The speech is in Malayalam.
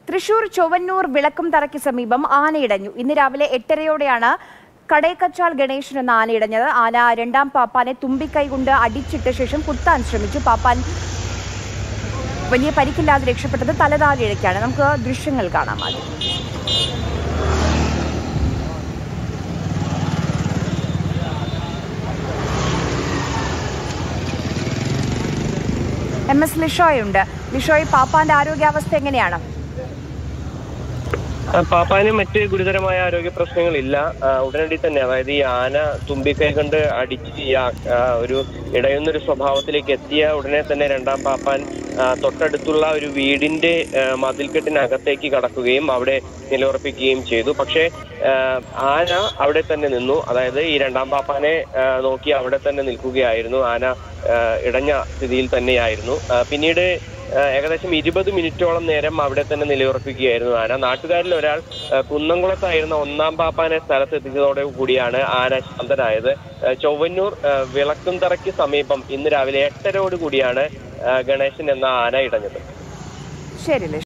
തൃശൂർ ചൊവ്വന്നൂർ വിളക്കും തറയ്ക്ക് സമീപം ആനയിടഞ്ഞു ഇന്ന് രാവിലെ എട്ടരയോടെയാണ് കടയക്കച്ചാൽ ഗണേശൻ എന്ന ആനയിടഞ്ഞത് ആന രണ്ടാം പാപ്പാനെ തുമ്പിക്കൈ കൊണ്ട് അടിച്ചിട്ട ശേഷം കുത്താൻ ശ്രമിച്ചു പാപ്പാൻ വലിയ പരിക്കില്ലാതെ രക്ഷപ്പെട്ടത് തലതാഴിഴയ്ക്കാണ് നമുക്ക് ദൃശ്യങ്ങൾ കാണാം ആദ്യം എം എസ് ലിഷോയുണ്ട് ലിഷോയ് പാപ്പാന്റെ ആരോഗ്യാവസ്ഥ എങ്ങനെയാണ് ആ, പാപ്പാന് മറ്റ് ഗുരുതരമായ ആരോഗ്യ പ്രശ്നങ്ങളില്ല ആ, ഉടനടി തന്നെ അതായത് ഈ ആന തുമ്പിക്കൈ കൊണ്ട് അടിച്ച് ഈ ആ- ആ, ഒരു ഇടയുന്നൊരു സ്വഭാവത്തിലേക്ക് എത്തിയ ഉടനെ തന്നെ രണ്ടാം പാപ്പാൻ ആ, തൊട്ടടുത്തുള്ള ഒരു വീടിന്റെ ആ, മതിൽക്കെട്ടിനകത്തേക്ക് കടക്കുകയും അവിടെ നിലയുറപ്പിക്കുകയും ചെയ്തു പക്ഷേ ആ, ആന അവിടെ തന്നെ നിന്നു അതായത് ഈ രണ്ടാം പാപ്പാനെ ആ, നോക്കി അവിടെ തന്നെ നിൽക്കുകയായിരുന്നു ആന ആ, ഇടഞ്ഞ സ്ഥിതിയിൽ തന്നെയായിരുന്നു ആ, പിന്നീട് ആ, ഏകദേശം ഇരുപത് മിനിറ്റോളം നേരം അവിടെ തന്നെ നിലയുറപ്പിക്കുകയായിരുന്നു ആന നാട്ടുകാരിൽ ഒരാൾ ആ, കുന്നംകുളത്തായിരുന്ന ഒന്നാം പാപ്പാനെ സ്ഥലത്ത് എത്തിച്ചതോടെ കൂടിയാണ് ആന ശാന്തനായത് ആ, ചൊവ്വന്നൂർ ആ, വിളക്കുംതറയ്ക്ക് സമീപം ഇന്ന് രാവിലെ എട്ടരയോട് കൂടിയാണ് ആ, ഗണേശൻ എന്ന ആന ഇടഞ്ഞത് ശരി ലിഷോ